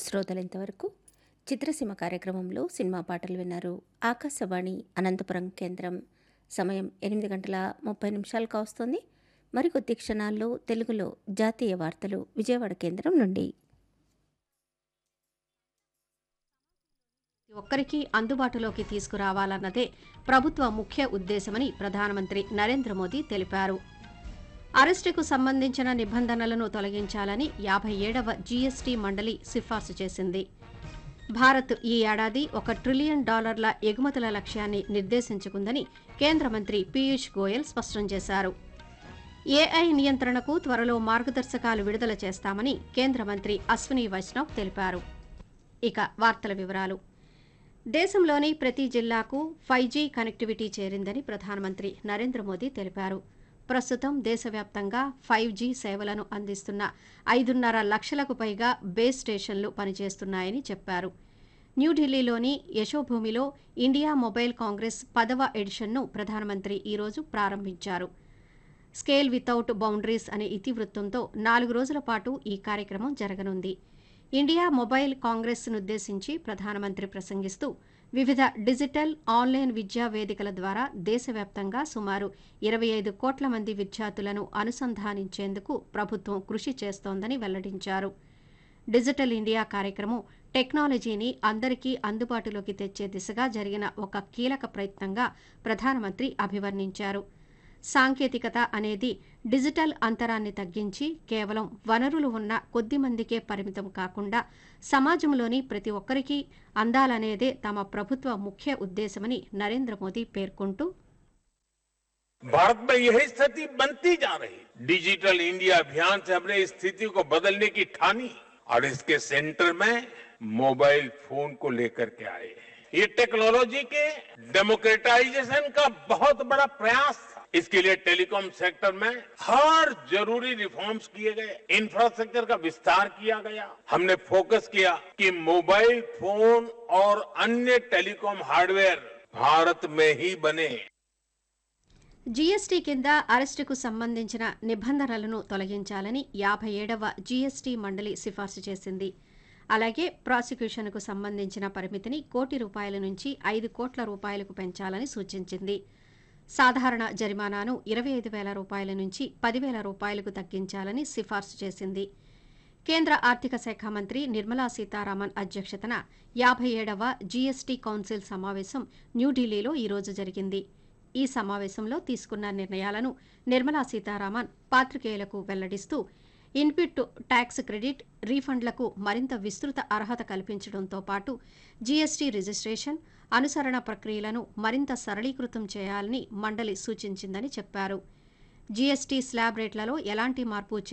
శ్రోతలు ఇంతవరకు చిత్రసీమ కార్యక్రమంలో సినిమా పాటలు విన్నారు ఆకాశవాణి అనంతపురం కేంద్రం సమయం ఎనిమిది గంటల ముప్పై నిమిషాలు కావస్తోంది మరికొద్ది క్షణాల్లో తెలుగులో జాతీయ వార్తలు విజయవాడ కేంద్రం నుండి ఒక్కరికి అందుబాటులోకి తీసుకురావాలన్నదే ప్రభుత్వ ముఖ్య ఉద్దేశమని ప్రధానమంత్రి నరేంద్ర మోదీ తెలిపారు అరెస్టుకు సంబంధించిన నిబంధనలను తొలగించాలని యాభై ఏడవ జీఎస్టీ మండలి సిఫార్సు చేసింది భారత్ ఈ ఏడాది ఒక ట్రిలియన్ డాలర్ల ఎగుమతుల లక్ష్యాన్ని నిర్దేశించుకుందని కేంద్ర మంత్రి పీయూష్ గోయల్ స్పష్టం చేశారు ఏఐ నియంత్రణకు త్వరలో మార్గదర్శకాలు విడుదల చేస్తామని కేంద్ర మంత్రి అశ్విని వైష్ణవ్ తెలిపారు ఇక వార్తల వివరాలు దేశంలోని ప్రతి జిల్లాకు ఫైవ్ జీ కనెక్టివిటీ చేరిందని ప్రధానమంత్రి నరేంద్ర మోదీ తెలిపారు ప్రస్తుతం దేశవ్యాప్తంగా ఫైవ్ జీ సేవలను అందిస్తున్న ఐదున్నర లక్షలకు పైగా బేస్ స్టేషన్లు పనిచేస్తున్నాయని చెప్పారు న్యూఢిల్లీలోని యశోభూమిలో ఇండియా మొబైల్ కాంగ్రెస్ పదవ ఎడిషన్ను ప్రధానమంత్రి ఈరోజు ప్రారంభించారు స్కేల్ వితౌట్ బౌండరీస్ అనే ఇతివృత్తంతో నాలుగు రోజుల పాటు ఈ కార్యక్రమం జరగనుంది ఇండియా మొబైల్ కాంగ్రెస్నుద్దేశించి ప్రధానమంత్రి ప్రసంగిస్తూ వివిధ డిజిటల్ ఆన్లైన్ విద్యా వేదికల ద్వారా దేశవ్యాప్తంగా సుమారు ఇరవై ఐదు కోట్ల మంది విద్యార్థులను అనుసంధానించేందుకు ప్రభుత్వం కృషి చేస్తోందని వెల్లడించారు డిజిటల్ ఇండియా కార్యక్రమం టెక్నాలజీని అందరికీ అందుబాటులోకి తెచ్చే దిశగా జరిగిన ఒక కీలక ప్రయత్నంగా ప్రధానమంత్రి అభివర్ణించారు సాంకేతికత అనేది డిజిటల్ అంతరాన్ని తగ్గించి కేవలం వనరులు ఉన్న కొద్ది మందికే పరిమితం కాకుండా సమాజంలోని ప్రతి ఒక్కరికి అందాలనేదే తమ ప్రభుత్వ ముఖ్య ఉద్దేశమని నరేంద్ర మోదీ పేర్కొంటూ भारत में यही स्थिति बनती जा रही डिजिटल इंडिया अभियान से हमने इस स्थिति को बदलने की ठानी और इसके सेंटर में मोबाइल फोन को लेकर के आए ये टेक्नोलॉजी के डेमोक्रेटाइजेशन का बहुत बड़ा प्रयास था इसके लिए टेलीकॉम सेक्टर में हर जरूरी रिफॉर्म्स किए गए इंफ्रास्ट्रक्चर का विस्तार किया गया हमने फोकस किया कि मोबाइल फोन और अन्य टेलीकॉम हार्डवेयर भारत में ही बने జీఎస్టీ కింద అరెస్టుకు సంబంధించిన నిబంధనలను తొలగించాలని యాభై ఏడవ జీఎస్టీ మండలి సిఫార్సు చేసింది అలాగే ప్రాసిక్యూషన్కు సంబంధించిన పరిమితిని కోటి రూపాయల నుంచి ఐదు కోట్ల రూపాయలకు పెంచాలని సూచించింది సాధారణ జరిమానాను ఇరవై ఐదు వేల రూపాయల నుంచి పదివేల రూపాయలకు తగ్గించాలని సిఫార్సు చేసింది కేంద్ర ఆర్థిక శాఖ మంత్రి నిర్మలా సీతారామన్ అధ్యక్షతన యాభై ఏడవ జీఎస్టీ కౌన్సిల్ సమావేశం న్యూఢిల్లీలో ఈరోజు జరిగింది ఈ సమావేశంలో తీసుకున్న నిర్ణయాలను నిర్మలా సీతారామన్ పాత్రికేయులకు వెల్లడిస్తూ ఇన్పుట్ ట్యాక్స్ క్రెడిట్ రీఫండ్లకు మరింత విస్తృత అర్హత కల్పించడంతో పాటు జీఎస్టీ రిజిస్ట్రేషన్ అనుసరణ ప్రక్రియలను మరింత సరళీకృతం చేయాలని మండలి సూచించిందని చెప్పారు జీఎస్టీ స్లాబ్ రేట్లలో ఎలాంటి మార్పు